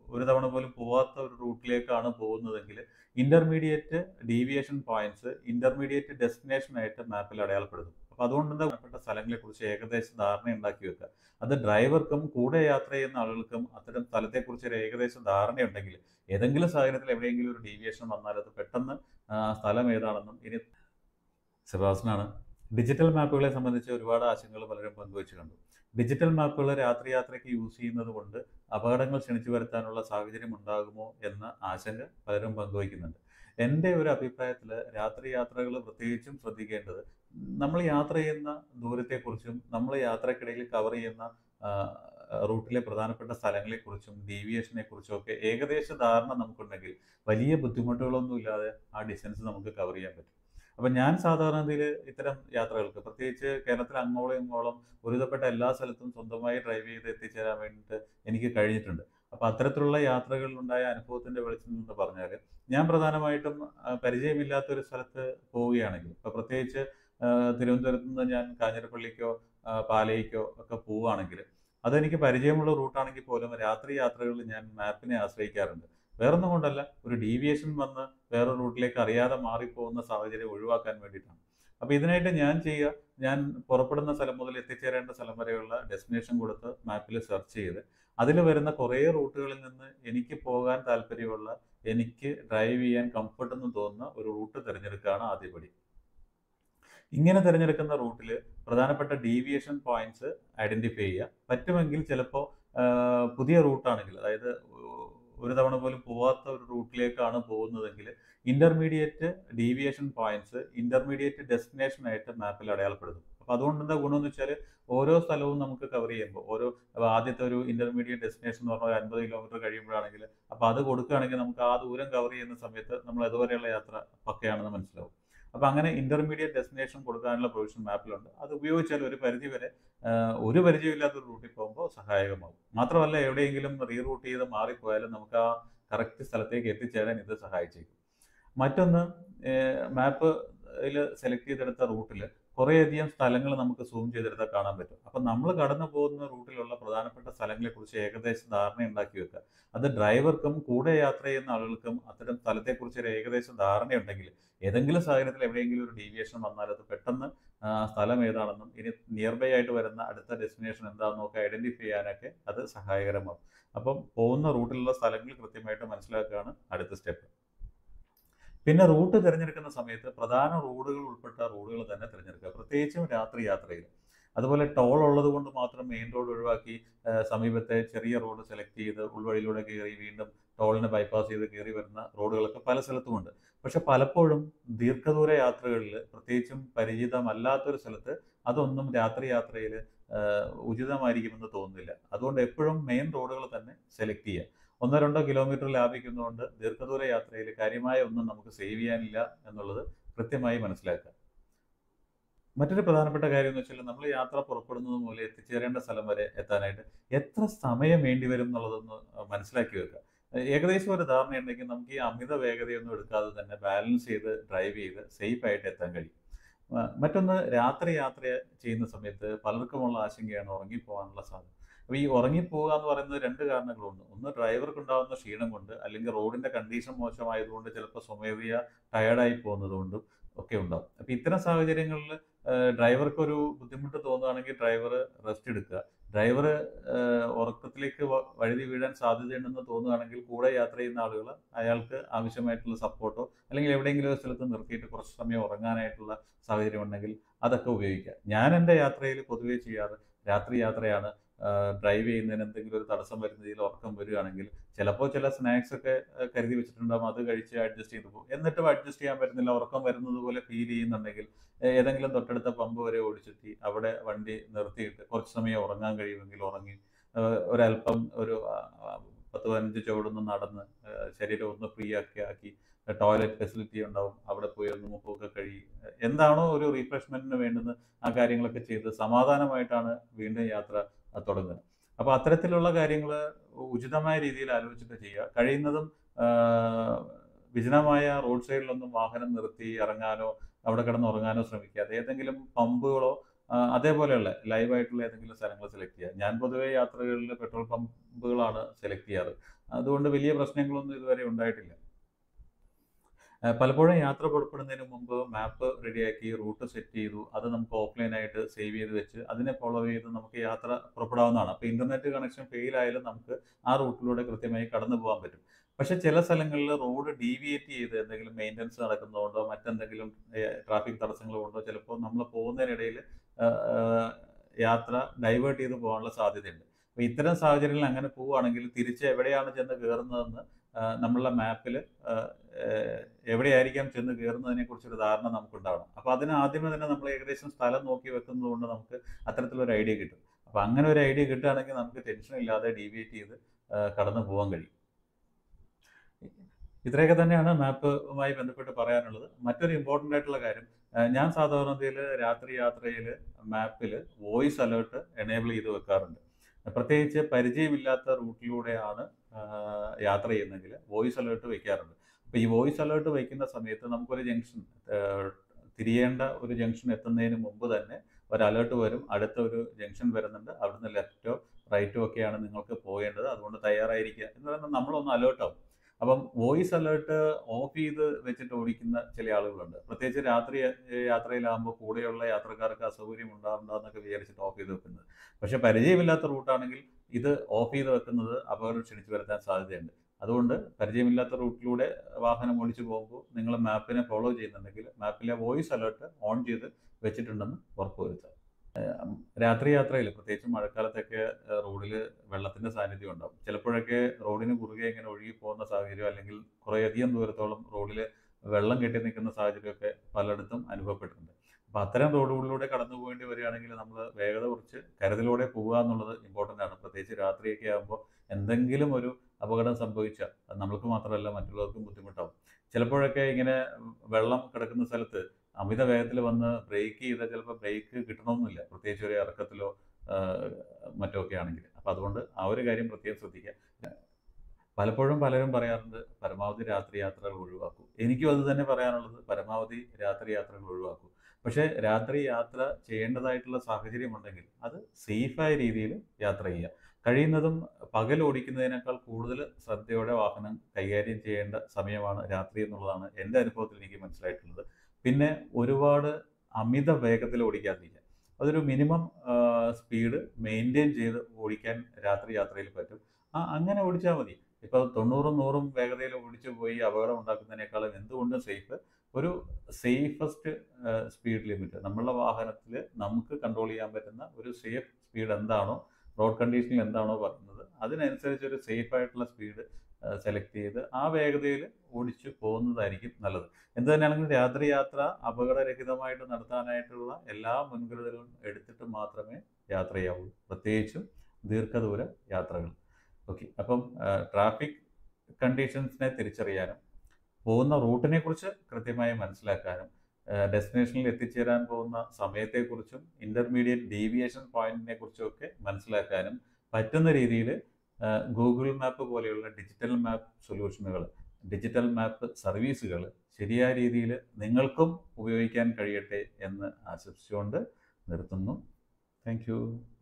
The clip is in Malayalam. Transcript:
ഒരു തവണ പോലും പോവാത്ത ഒരു റൂട്ടിലേക്കാണ് പോകുന്നതെങ്കിൽ intermediate deviation points intermediate destination ആയിട്ട് മാപ്പിൽ അടയാളപ്പെടുത്തും അപ്പോൾ അതുകൊണ്ട് എന്താ ബന്ധപ്പെട്ട സ്ഥലങ്ങളെക്കുറിച്ച് ഏകദേശ ധാരണ ഉണ്ടാക്കി വെക്കുക അത് ഡ്രൈവർക്കും കൂടെ യാത്ര ചെയ്യുന്ന ആളുകൾക്കും അത്തരം സ്ഥലത്തെക്കുറിച്ച് ഒരു ഏകദേശ ധാരണയുണ്ടെങ്കിൽ ഏതെങ്കിലും സാഹചര്യത്തിൽ എവിടെയെങ്കിലും ഒരു ഡീവിയേഷൻ വന്നാൽ അത് പെട്ടെന്ന് ആ, സ്ഥലം ഏതാണെന്നും ഇനി സെബാസ്റ്റനാണ് ഡിജിറ്റൽ മാപ്പുകളെ സംബന്ധിച്ച് ഒരുപാട് ആശങ്കകൾ പലരും പങ്കുവച്ചു കണ്ടു ഡിജിറ്റൽ മാപ്പുകൾ രാത്രി യാത്രയ്ക്ക് യൂസ് ചെയ്യുന്നത് കൊണ്ട് അപകടങ്ങൾ ക്ഷണിച്ചു വരുത്താനുള്ള സാഹചര്യം ഉണ്ടാകുമോ എന്ന ആശങ്ക പലരും പങ്കുവയ്ക്കുന്നുണ്ട് എൻ്റെ ഒരു അഭിപ്രായത്തിൽ രാത്രി യാത്രകൾ പ്രത്യേകിച്ചും ശ്രദ്ധിക്കേണ്ടത് നമ്മൾ യാത്ര ചെയ്യുന്ന ദൂരത്തെക്കുറിച്ചും നമ്മൾ യാത്രക്കിടയിൽ കവർ ചെയ്യുന്ന ആ, റൂട്ടിലെ പ്രധാനപ്പെട്ട സ്ഥലങ്ങളെക്കുറിച്ചും ഡീവിയേഷനെ കുറിച്ചും ഒക്കെ ഏകദേശ ധാരണ നമുക്കുണ്ടെങ്കിൽ വലിയ ബുദ്ധിമുട്ടുകളൊന്നും ഇല്ലാതെ ആ ഡിസ്റ്റൻസ് നമുക്ക് കവർ ചെയ്യാൻ പറ്റും അപ്പം ഞാൻ സാധാരണയിൽ ഇത്തരം യാത്രകൾക്ക് പ്രത്യേകിച്ച് കേരളത്തിൽ അങ്ങോളം ഇങ്ങോളം ഒരുവിധപ്പെട്ട എല്ലാ സ്ഥലത്തും സ്വന്തമായി ഡ്രൈവ് ചെയ്ത് എത്തിച്ചേരാൻ വേണ്ടിയിട്ട് എനിക്ക് കഴിഞ്ഞിട്ടുണ്ട് അപ്പം അത്തരത്തിലുള്ള യാത്രകളിൽ ഉണ്ടായ അനുഭവത്തിന്റെ വെളിച്ചം എന്ന് പറഞ്ഞാൽ ഞാൻ പ്രധാനമായിട്ടും ആ, പരിചയമില്ലാത്തൊരു സ്ഥലത്ത് പോവുകയാണെങ്കിൽ ഇപ്പം പ്രത്യേകിച്ച് ആ, തിരുവനന്തപുരത്ത് നിന്ന് ഞാൻ കാഞ്ഞിരപ്പള്ളിക്കോ ആ, പാലയിക്കോ ഒക്കെ പോവുകയാണെങ്കിൽ അതെനിക്ക് പരിചയമുള്ള റൂട്ടാണെങ്കിൽ പോലും രാത്രി യാത്രകളിൽ ഞാൻ മാപ്പിനെ ആശ്രയിക്കാറുണ്ട് വേറൊന്നും കൊണ്ടല്ല ഒരു ഡീവിയേഷൻ വന്ന് വേറെ റൂട്ടിലേക്ക് അറിയാതെ മാറിപ്പോകുന്ന സാഹചര്യം ഒഴിവാക്കാൻ വേണ്ടിയിട്ടാണ് അപ്പോൾ ഇതിനായിട്ട് ഞാൻ ചെയ്യുക ഞാൻ പുറപ്പെടുന്ന സ്ഥലം മുതൽ എത്തിച്ചേരേണ്ട സ്ഥലം വരെയുള്ള ഡെസ്റ്റിനേഷൻ കൊടുത്ത് മാപ്പിൽ സെർച്ച് ചെയ്ത് അതിൽ വരുന്ന കുറേ റൂട്ടുകളിൽ നിന്ന് എനിക്ക് പോകാൻ താല്പര്യമുള്ള എനിക്ക് ഡ്രൈവ് ചെയ്യാൻ കംഫർട്ട് എന്ന് തോന്നുന്ന ഒരു റൂട്ട് തിരഞ്ഞെടുക്കുകയാണ് ആദ്യപടി ഇങ്ങനെ തിരഞ്ഞെടുക്കുന്ന റൂട്ടിൽ പ്രധാനപ്പെട്ട ഡീവിയേഷൻ പോയിന്റ്സ് ഐഡന്റിഫൈ ചെയ്യുക പറ്റുമെങ്കിൽ ചിലപ്പോൾ പുതിയ റൂട്ടാണെങ്കിൽ അതായത് ഒരു തവണ പോലും പോവാത്ത ഒരു റൂട്ടിലേക്കാണ് പോകുന്നതെങ്കിൽ intermediate deviation points intermediate destination ആയിട്ട് മാപ്പിൽ അടയാളപ്പെടുത്തും അപ്പോൾ അതുകൊണ്ട് എന്താ ഗുണമെന്ന് വെച്ചാൽ ഓരോ സ്ഥലവും നമുക്ക് കവർ ചെയ്യുമ്പോൾ ഓരോ അപ്പൊ ആദ്യത്തെ ഒരു ഇന്റർമീഡിയറ്റ് ഡെസ്റ്റിനേഷൻ എന്ന് പറഞ്ഞാൽ ഒരു അൻപത് കിലോമീറ്റർ കഴിയുമ്പോഴാണെങ്കിൽ അപ്പോൾ അത് കൊടുക്കുകയാണെങ്കിൽ നമുക്ക് ആ ദൂരം കവർ ചെയ്യുന്ന സമയത്ത് നമ്മൾ ഇതുവരെയുള്ള യാത്ര പക്കയാണെന്ന് മനസ്സിലാവും അപ്പോൾ അങ്ങനെ ഇന്റർമീഡിയറ്റ് ഡെസ്റ്റിനേഷൻ കൊടുക്കാനുള്ള പ്രൊവിഷൻ മാപ്പിലുണ്ട് അത് ഉപയോഗിച്ചാൽ ഒരു പരിധി വരെ ആ, ഒരു പരിചയമില്ലാത്ത ഒരു റൂട്ടിൽ പോകുമ്പോൾ സഹായകമാകും മാത്രമല്ല എവിടെയെങ്കിലും റീറൂട്ട് ചെയ്ത് മാറിപ്പോയാലും നമുക്ക് ആ കറക്റ്റ് സ്ഥലത്തേക്ക് എത്തിച്ചേരാൻ ഇത് സഹായിച്ചേക്കും മറ്റൊന്ന് മാപ്പിൽ സെലക്ട് ചെയ്തെടുത്ത റൂട്ടിൽ കുറേയധികം സ്ഥലങ്ങൾ നമുക്ക് സൂം ചെയ്തെടുത്താൽ കാണാൻ പറ്റും അപ്പം നമ്മൾ കടന്നു പോകുന്ന റൂട്ടിലുള്ള പ്രധാനപ്പെട്ട സ്ഥലങ്ങളെക്കുറിച്ച് ഏകദേശ ധാരണ ഉണ്ടാക്കി വെക്കുക അത് ഡ്രൈവർക്കും കൂടെ യാത്ര ചെയ്യുന്ന ആളുകൾക്കും അത്തരം സ്ഥലത്തെക്കുറിച്ച് ഒരു ഏകദേശ ധാരണയുണ്ടെങ്കിൽ ഏതെങ്കിലും സാഹചര്യത്തിൽ എവിടെയെങ്കിലും ഒരു ഡീവിയേഷൻ വന്നാൽ അത് പെട്ടെന്ന് ആ, സ്ഥലം ഏതാണെന്നും ഇനി നിയർ ബൈ ആയിട്ട് വരുന്ന അടുത്ത ഡെസ്റ്റിനേഷൻ എന്താണെന്നും ഒക്കെ ഐഡന്റിഫൈ ചെയ്യാനൊക്കെ അത് സഹായകരമാകും അപ്പം പോകുന്ന റൂട്ടിലുള്ള സ്ഥലങ്ങൾ കൃത്യമായിട്ട് മനസ്സിലാക്കുകയാണ് അടുത്ത സ്റ്റെപ്പ് പിന്നെ റൂട്ട് തിരഞ്ഞെടുക്കുന്ന സമയത്ത് പ്രധാന റോഡുകൾ ഉൾപ്പെട്ട റോഡുകൾ തന്നെ തിരഞ്ഞെടുക്കുക പ്രത്യേകിച്ചും രാത്രി യാത്രയിൽ അതുപോലെ ടോൾ ഉള്ളത് കൊണ്ട് മാത്രം മെയിൻ റോഡ് ഒഴിവാക്കി ആ, സമീപത്തെ ചെറിയ റോഡ് സെലക്ട് ചെയ്ത് ഉൾവഴിയിലൂടെ കയറി വീണ്ടും ടോളിനെ ബൈപ്പാസ് ചെയ്ത് കയറി വരുന്ന റോഡുകളൊക്കെ പല സ്ഥലത്തുമുണ്ട് പക്ഷെ പലപ്പോഴും ദീർഘദൂര യാത്രകളിൽ പ്രത്യേകിച്ചും പരിചിതമല്ലാത്തൊരു സ്ഥലത്ത് അതൊന്നും രാത്രി യാത്രയിൽ ഉചിതമായിരിക്കുമെന്ന് തോന്നുന്നില്ല അതുകൊണ്ട് എപ്പോഴും മെയിൻ റോഡുകൾ തന്നെ സെലക്ട് ചെയ്യുക ഒന്നോ രണ്ടോ കിലോമീറ്റർ ലാഭിക്കുന്നതുകൊണ്ട് ദീർഘദൂര യാത്രയിൽ കാര്യമായ ഒന്നും നമുക്ക് സേവ് ചെയ്യാനില്ല എന്നുള്ളത് കൃത്യമായി മനസ്സിലാക്കുക മറ്റൊരു പ്രധാനപ്പെട്ട കാര്യം എന്ന് വെച്ചാൽ നമ്മൾ യാത്ര പുറപ്പെടുന്നത് മൂലം എത്തിച്ചേരേണ്ട സ്ഥലം വരെ എത്താനായിട്ട് എത്ര സമയം വേണ്ടി വരും എന്നുള്ളതൊന്ന് മനസ്സിലാക്കി വെക്കുക ഏകദേശം ഒരു ധാരണയുണ്ടെങ്കിൽ നമുക്ക് ഈ അമിത വേഗതയൊന്നും എടുക്കാതെ തന്നെ ബാലൻസ് ചെയ്ത് ഡ്രൈവ് ചെയ്ത് സേഫ് ആയിട്ട് എത്താൻ കഴിയും ആ, മറ്റൊന്ന് രാത്രി യാത്ര ചെയ്യുന്ന സമയത്ത് പലർക്കുമുള്ള ആശങ്കയാണ് ഉറങ്ങിപ്പോകാനുള്ള സാധ്യത അപ്പോൾ ഈ ഉറങ്ങിപ്പോവുക എന്ന് പറയുന്നത് രണ്ട് കാരണങ്ങളുണ്ട് ഒന്ന് ഡ്രൈവർക്ക് ഉണ്ടാകുന്ന ക്ഷീണം കൊണ്ട് അല്ലെങ്കിൽ റോഡിന്റെ കണ്ടീഷൻ മോശമായതുകൊണ്ട് ചിലപ്പോൾ സ്വമേധയ ടയർഡായി പോകുന്നത് കൊണ്ടും ഒക്കെ ഉണ്ടാവും അപ്പോൾ ഇത്തരം സാഹചര്യങ്ങളിൽ ഡ്രൈവർക്ക് ഒരു ബുദ്ധിമുട്ട് തോന്നുകയാണെങ്കിൽ ഡ്രൈവർ റെസ്റ്റ് എടുക്കുക ഡ്രൈവർ ഉറക്കത്തിലേക്ക് വ- വഴുതി വീഴാൻ സാധ്യതയുണ്ടെന്ന് തോന്നുകയാണെങ്കിൽ കൂടെ യാത്ര ചെയ്യുന്ന ആളുകൾ അയാൾക്ക് ആവശ്യമായിട്ടുള്ള സപ്പോർട്ടോ അല്ലെങ്കിൽ എവിടെയെങ്കിലും ഒരു സ്ഥലത്ത് നിർത്തിയിട്ട് കുറച്ച് സമയം ഉറങ്ങാനായിട്ടുള്ള സാഹചര്യം ഉണ്ടെങ്കിൽ അതൊക്കെ ഉപയോഗിക്കുക ഞാൻ എൻ്റെ യാത്രയിൽ പൊതുവേ ചെയ്യാറ് രാത്രി യാത്രയാണ് ഡ്രൈവ് ചെയ്യുന്നതിന് എന്തെങ്കിലും ഒരു തടസ്സം വരുന്ന രീതിയിൽ ഉറക്കം വരികയാണെങ്കിൽ ചിലപ്പോൾ ചില സ്നാക്സ് ഒക്കെ ആ, കരുതി വെച്ചിട്ടുണ്ടാകും അത് കഴിച്ച് അഡ്ജസ്റ്റ് ചെയ്ത് പോകും എന്നിട്ടും അഡ്ജസ്റ്റ് ചെയ്യാൻ പറ്റുന്നില്ല ഉറക്കം വരുന്നത് പോലെ ഫീൽ ചെയ്യുന്നുണ്ടെങ്കിൽ ഏ- ഏതെങ്കിലും തൊട്ടടുത്ത പമ്പ് വരെ ഓടിച്ചെത്തി അവിടെ വണ്ടി നിർത്തിയിട്ട് കുറച്ച് സമയം ഉറങ്ങാൻ കഴിയുമെങ്കിൽ ഉറങ്ങി ആ, ഒരല്പം ഒരു ആ, ആ, പത്ത് പതിനഞ്ച് ചുവടൊന്ന് നടന്ന് ആ, ശരീരം ഒന്ന് ഫ്രീ ആക്കി ആക്കി ടോയ്ലറ്റ് ഫെസിലിറ്റി ഉണ്ടാവും അവിടെ പോയി ഒന്ന് മുഖമൊക്കെ കഴുകി എന്താണോ ഒരു റീഫ്രഷ്മെന്റിന് വേണ്ടുന്ന ആ കാര്യങ്ങളൊക്കെ ചെയ്ത് സമാധാനമായിട്ടാണ് വീണ്ടും യാത്ര ആ, തുടങ്ങുക അപ്പോൾ അത്തരത്തിലുള്ള കാര്യങ്ങൾ ഉചിതമായ രീതിയിൽ ആലോചിച്ചിട്ട് ചെയ്യുക കഴിയുന്നതും ആ, വിജനമായ റോഡ് സൈഡിലൊന്നും വാഹനം നിർത്തി ഇറങ്ങാനോ അവിടെ കിടന്ന് ഉറങ്ങാനോ ശ്രമിക്കാതെ ഏതെങ്കിലും പമ്പുകളോ ആ, അതേപോലെയുള്ള ലൈവായിട്ടുള്ള ഏതെങ്കിലും സ്ഥലങ്ങൾ സെലക്ട് ചെയ്യുക ഞാൻ പൊതുവേ യാത്രകളിൽ പെട്രോൾ പമ്പുകളാണ് സെലക്ട് ചെയ്യാറ് അതുകൊണ്ട് വലിയ പ്രശ്നങ്ങളൊന്നും ഇതുവരെ ഉണ്ടായിട്ടില്ല ആ, പലപ്പോഴും യാത്ര പുറപ്പെടുന്നതിന് മുമ്പ് മാപ്പ് റെഡിയാക്കി റൂട്ട് സെറ്റ് ചെയ്തു അത് നമുക്ക് ഓഫ്ലൈനായിട്ട് സേവ് ചെയ്ത് വെച്ച് അതിനെ ഫോളോ ചെയ്ത് നമുക്ക് യാത്ര പുറപ്പെടാവുന്നതാണ് അപ്പോൾ ഇൻ്റർനെറ്റ് കണക്ഷൻ ഫെയിൽ ആയാലും നമുക്ക് ആ റൂട്ടിലൂടെ കൃത്യമായി കടന്നു പോകാൻ പറ്റും പക്ഷെ ചില സ്ഥലങ്ങളിൽ റോഡ് ഡീവിയേറ്റ് ചെയ്ത് എന്തെങ്കിലും മെയിൻ്റനൻസ് നടക്കുന്നതുകൊണ്ടോ മറ്റെന്തെങ്കിലും ട്രാഫിക് തടസ്സങ്ങളോ കൊണ്ടോ ചിലപ്പോൾ നമ്മൾ പോകുന്നതിനിടയിൽ യാത്ര ഡൈവേർട്ട് ചെയ്ത് പോകാനുള്ള സാധ്യതയുണ്ട് അപ്പോൾ ഇത്തരം സാഹചര്യങ്ങളിൽ അങ്ങനെ പോവുകയാണെങ്കിൽ തിരിച്ച് എവിടെയാണ് ചെന്ന് കയറുന്നതെന്ന് ആ, നമ്മളുടെ മാപ്പിൽ എവിടെയായിരിക്കാം ചെന്ന് കയറുന്നതിനെ കുറിച്ചൊരു ധാരണ നമുക്കുണ്ടാവണം അപ്പോൾ അതിന് ആദ്യമേ തന്നെ നമ്മൾ ഏകദേശം സ്ഥലം നോക്കി വെക്കുന്നത് കൊണ്ട് നമുക്ക് അത്തരത്തിലൊരു ഐഡിയ കിട്ടും അപ്പോൾ അങ്ങനെ ഒരു ഐഡിയ കിട്ടുകയാണെങ്കിൽ നമുക്ക് ടെൻഷൻ ഇല്ലാതെ ഡീവിയേറ്റ് ചെയ്ത് ആ, കടന്നു പോകാൻ കഴിയും ഇത്രയൊക്കെ തന്നെയാണ് മാപ്പുമായി ബന്ധപ്പെട്ട് പറയാനുള്ളത് മറ്റൊരു ഇമ്പോർട്ടൻ്റ് ആയിട്ടുള്ള കാര്യം ആ, ഞാൻ സാധാരണതയിൽ രാത്രി യാത്രയിൽ മാപ്പിൽ വോയിസ് അലേർട്ട് എനേബിൾ ചെയ്ത് വെക്കാറുണ്ട് പ്രത്യേകിച്ച് പരിചയമില്ലാത്ത റൂട്ടിലൂടെയാണ് ആ, യാത്ര ചെയ്യുന്നതെങ്കിൽ വോയിസ് അലേർട്ട് വയ്ക്കാറുണ്ട് അപ്പോൾ ഈ വോയിസ് അലേർട്ട് വയ്ക്കുന്ന സമയത്ത് നമുക്കൊരു ജംഗ്ഷൻ തിരിയേണ്ട ഒരു ജംഗ്ഷൻ എത്തുന്നതിന് മുമ്പ് തന്നെ ഒരു അലേർട്ട് വരും അടുത്ത ഒരു ജംഗ്ഷൻ വരുന്നുണ്ട് അവിടുന്ന് ലെഫ്റ്റോ റൈറ്റോ ഒക്കെയാണ് നിങ്ങൾക്ക് പോകേണ്ടത് അതുകൊണ്ട് തയ്യാറായിരിക്കുക എന്ന് പറയുന്നത് നമ്മളൊന്ന് അലേർട്ട് ആവും അപ്പം വോയിസ് അലേർട്ട് ഓഫ് ചെയ്ത് വെച്ചിട്ട് ഓടിക്കുന്ന ചില ആളുകളുണ്ട് പ്രത്യേകിച്ച് രാത്രി ഏഹ്, യാത്രയിലാകുമ്പോൾ കൂടെയുള്ള യാത്രക്കാർക്ക് അസൗകര്യം ഉണ്ടാകുന്നതെന്നൊക്കെ വിചാരിച്ചിട്ട് ഓഫ് ചെയ്ത് വെക്കുന്നത് പക്ഷെ പരിചയമില്ലാത്ത റൂട്ടാണെങ്കിൽ ഇത് ഓഫ് ചെയ്ത് വെക്കുന്നത് അപകടം ക്ഷണിച്ചു വരുത്താൻ സാധ്യതയുണ്ട് അതുകൊണ്ട് പരിചയമില്ലാത്ത റൂട്ടിലൂടെ വാഹനം ഓടിച്ചു പോകുമ്പോൾ നിങ്ങൾ മാപ്പിനെ ഫോളോ ചെയ്യുന്നുണ്ടെങ്കിൽ മാപ്പിലെ വോയിസ് അലേർട്ട് ഓൺ ചെയ്ത് വെച്ചിട്ടുണ്ടെന്ന് ഉറപ്പുവരുത്തുക ഏഹ് രാത്രി യാത്രയിൽ പ്രത്യേകിച്ച് മഴക്കാലത്തൊക്കെ റോഡിൽ വെള്ളത്തിന്റെ സാന്നിധ്യം ഉണ്ടാവും ചിലപ്പോഴൊക്കെ റോഡിന് കുറുകെ ഇങ്ങനെ ഒഴുകി പോകുന്ന സാഹചര്യം അല്ലെങ്കിൽ കുറേയധികം ദൂരത്തോളം റോഡിൽ വെള്ളം കെട്ടി നിൽക്കുന്ന സാഹചര്യമൊക്കെ പലയിടത്തും അനുഭവപ്പെട്ടിട്ടുണ്ട് അപ്പോൾ അത്തരം റോഡുകളിലൂടെ കടന്നു പോകേണ്ടി വരികയാണെങ്കിൽ നമ്മൾ വേഗത കുറച്ച് കരുതലോടെ പോകുക എന്നുള്ളത് ഇമ്പോർട്ടൻ്റ് ആണ് പ്രത്യേകിച്ച് രാത്രിയൊക്കെ ആകുമ്പോൾ എന്തെങ്കിലും ഒരു അപകടം സംഭവിച്ചാൽ അത് നമ്മൾക്ക് മാത്രമല്ല മറ്റുള്ളവർക്കും ബുദ്ധിമുട്ടാവും ചിലപ്പോഴൊക്കെ ഇങ്ങനെ വെള്ളം കിടക്കുന്ന സ്ഥലത്ത് അമിത വേഗത്തിൽ വന്ന് ബ്രേക്ക് ചെയ്താൽ ചിലപ്പോൾ ബ്രേക്ക് കിട്ടണമെന്നില്ല പ്രത്യേകിച്ച് ഒരു ഇറക്കത്തിലോ ആ, മറ്റോ ഒക്കെ ആണെങ്കിൽ അപ്പോൾ അതുകൊണ്ട് ആ ഒരു കാര്യം പ്രത്യേകം ശ്രദ്ധിക്കുക പലപ്പോഴും പലരും പറയാറുണ്ട് പരമാവധി രാത്രി യാത്രകൾ ഒഴിവാക്കൂ എനിക്കും അത് തന്നെ പറയാനുള്ളത് പരമാവധി രാത്രി യാത്രകൾ ഒഴിവാക്കൂ പക്ഷേ രാത്രി യാത്ര ചെയ്യേണ്ടതായിട്ടുള്ള സാഹചര്യം ഉണ്ടെങ്കിൽ അത് സേഫായ രീതിയിൽ യാത്ര ചെയ്യുക കഴിയുന്നതും പകൽ ഓടിക്കുന്നതിനേക്കാൾ കൂടുതൽ ശ്രദ്ധയോടെ വാഹനം കൈകാര്യം ചെയ്യേണ്ട സമയമാണ് രാത്രി എന്നുള്ളതാണ് എൻ്റെ അനുഭവത്തിൽ എനിക്ക് മനസ്സിലായിട്ടുള്ളത് പിന്നെ ഒരുപാട് അമിത വേഗത്തിൽ ഓടിക്കാതിരിക്കുക അതൊരു മിനിമം സ്പീഡ് മെയിൻറ്റെയിൻ ചെയ്ത് ഓടിക്കാൻ രാത്രി യാത്രയിൽ പറ്റും ആ അങ്ങനെ ഓടിച്ചാൽ മതി ഇപ്പോൾ തൊണ്ണൂറും നൂറും വേഗതയിൽ ഓടിച്ചു പോയി അപകടം ഉണ്ടാക്കുന്നതിനേക്കാളും എന്തുകൊണ്ടും സേഫ് ഒരു സേഫസ്റ്റ് സ്പീഡ് ലിമിറ്റ് നമ്മളുടെ വാഹനത്തിൽ നമുക്ക് കൺട്രോൾ ചെയ്യാൻ പറ്റുന്ന ഒരു സേഫ് സ്പീഡ് എന്താണോ റോഡ് കണ്ടീഷനിൽ എന്താണോ പറയുന്നത് അതിനനുസരിച്ച് ഒരു സേഫ് ആയിട്ടുള്ള സ്പീഡ് സെലക്ട് ചെയ്ത് ആ വേഗതയിൽ ഓടിച്ചു പോകുന്നതായിരിക്കും നല്ലത് എന്ത് തന്നെയാണെങ്കിലും രാത്രി യാത്ര അപകടരഹിതമായിട്ട് നടത്താനായിട്ടുള്ള എല്ലാ മുൻകരുതലുകളും എടുത്തിട്ട് മാത്രമേ യാത്ര ചെയ്യാവൂ പ്രത്യേകിച്ചും ദീർഘദൂര യാത്രകൾ ഓക്കെ അപ്പം ട്രാഫിക് കണ്ടീഷൻസിനെ തിരിച്ചറിയാനും പോകുന്ന റൂട്ടിനെ കുറിച്ച് കൃത്യമായി മനസ്സിലാക്കാനും ഡെസ്റ്റിനേഷനിൽ എത്തിച്ചേരാൻ പോകുന്ന സമയത്തെക്കുറിച്ചും ഇൻ്റർമീഡിയറ്റ് ഡീവിയേഷൻ പോയിന്റിനെ കുറിച്ചും ഒക്കെ മനസ്സിലാക്കാനും പറ്റുന്ന രീതിയിൽ ഗൂഗിൾ മാപ്പ് പോലെയുള്ള ഡിജിറ്റൽ മാപ്പ് സൊല്യൂഷനുകൾ ഡിജിറ്റൽ മാപ്പ് സർവീസുകൾ ശരിയായ രീതിയിൽ നിങ്ങൾക്കും ഉപയോഗിക്കാൻ കഴിയട്ടെ എന്ന് ആശംസിച്ചുകൊണ്ട് നിർത്തുന്നു താങ്ക്